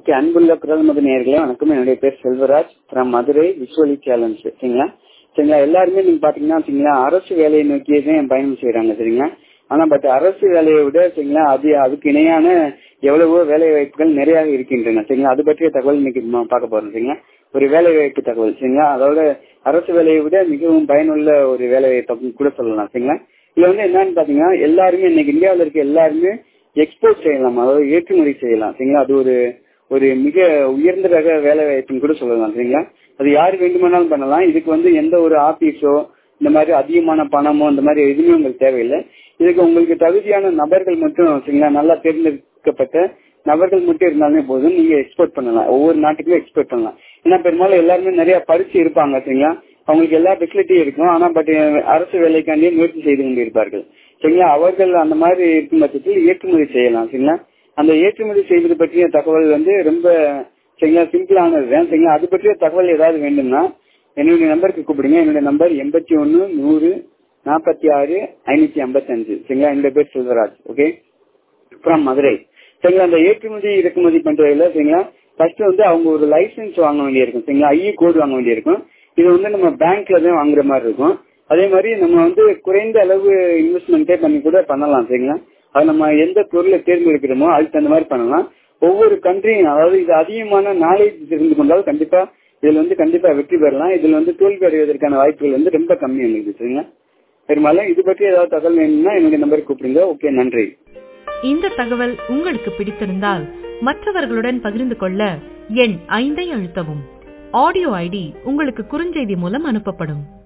okay அன்புள்ள குரல் மது நேர்களே வணக்கம் என்னுடைய பேர் Selvaraj from Madurai visually challenge சரிங்களா சரிங்களா எல்லாருமே நீங்க பாத்தீங்கன்னா சரிங்களா அரசு வேலையை நோக்கியே தான் பயணம் செய்யறாங்க சரிங்களா ஆனா பட் அரசு வேலையை விட சரிங்களா அது அதுக்கு இணையான எவ்வளவோ வேலை வாய்ப்புகள் நிறைய இருக்கின்றன சரிங்களா அது பற்றிய தகவல் இன்னைக்கு நம்ம பார்க்க போறோம் சரிங்களா ஒரு வேலை வாய்ப்பு தகவல் சரிங்களா அதோட அரசு வேலையை விட மிகவும் பயனுள்ள ஒரு வேலை வாய்ப்பு கூட சொல்லலாம் சரிங்களா இதுல வந்து என்னன்னு பாத்தீங்கன்னா எல்லாருமே இன்னைக்கு இந்தியாவில் இருக்க எல்லாருமே எக்ஸ்போர்ட் செய்யலாம் அதாவது ஏற்றுமதி செய்யலாம் சரிங்களா அது ஒரு ஒரு மிக உயர்ந்த ரக வேலை வாய்ப்புன்னு கூட சொல்லலாம் சரிங்களா அது யார் வேண்டுமானாலும் பண்ணலாம் இதுக்கு வந்து எந்த ஒரு ஆபீஸோ இந்த மாதிரி அதிகமான பணமோ இந்த மாதிரி எதுவுமே உங்களுக்கு தேவையில்லை இதுக்கு உங்களுக்கு தகுதியான நபர்கள் மட்டும் சரிங்களா நல்லா தேர்ந்தெடுக்கப்பட்ட நபர்கள் மட்டும் இருந்தாலுமே போதும் நீங்க எக்ஸ்போர்ட் பண்ணலாம் ஒவ்வொரு நாட்டுக்குமே எக்ஸ்போர்ட் பண்ணலாம் ஏன்னா பெரும்பாலும் எல்லாருமே நிறைய படிச்சு இருப்பாங்க சரிங்களா அவங்களுக்கு எல்லா ஃபெசிலிட்டியும் இருக்கும் ஆனா பட் அரசு வேலைக்காண்டியே முயற்சி செய்து கொண்டிருப்பார்கள் சரிங்களா அவர்கள் அந்த மாதிரி இருக்கும் பட்சத்தில் ஏற்றுமதி செய்யலாம் சரிங்களா அந்த ஏற்றுமதி செய்வது பற்றிய தகவல் வந்து ரொம்ப சரிங்களா சிம்பிளானது தான் சரிங்களா அது பற்றிய தகவல் ஏதாவது வேண்டும்னா என்னுடைய நம்பருக்கு கூப்பிடுங்க என்னுடைய நம்பர் எண்பத்தி ஒன்னு நூறு நாற்பத்தி ஆறு ஐநூத்தி ஐம்பத்தி அஞ்சு சரிங்களா என்னுடைய பேர் செல்வராஜ் ஓகே ஃப்ரம் மதுரை சரிங்களா அந்த ஏற்றுமதி இறக்குமதி பண்றதுல சரிங்களா ஃபர்ஸ்ட் வந்து அவங்க ஒரு லைசன்ஸ் வாங்க வேண்டியிருக்கும் சரிங்களா ஐஇ கோடு வாங்க வேண்டியிருக்கும் இது வந்து நம்ம பேங்க்ல தான் வாங்குற மாதிரி இருக்கும் அதே மாதிரி நம்ம வந்து குறைந்த அளவு இன்வெஸ்ட்மெண்ட்டே பண்ணி கூட பண்ணலாம் சரிங்களா அது நம்ம எந்த பொருளை தேர்ந்தெடுக்கிறோமோ அதுக்கு அந்த மாதிரி பண்ணலாம் ஒவ்வொரு கண்ட்ரியும் அதாவது இது அதிகமான நாலேஜ் தெரிந்து கொண்டால் கண்டிப்பா இதுல வந்து கண்டிப்பா வெற்றி பெறலாம் இதுல வந்து தோல்வி அடைவதற்கான வாய்ப்புகள் வந்து ரொம்ப கம்மி எனக்கு சரிங்களா பெரும்பாலும் இது பற்றி ஏதாவது தகவல் வேணும்னா என்னுடைய நம்பருக்கு கூப்பிடுங்க ஓகே நன்றி இந்த தகவல் உங்களுக்கு பிடித்திருந்தால் மற்றவர்களுடன் பகிர்ந்து கொள்ள எண் ஐந்தை அழுத்தவும் ஆடியோ ஐடி உங்களுக்கு குறுஞ்செய்தி மூலம் அனுப்பப்படும்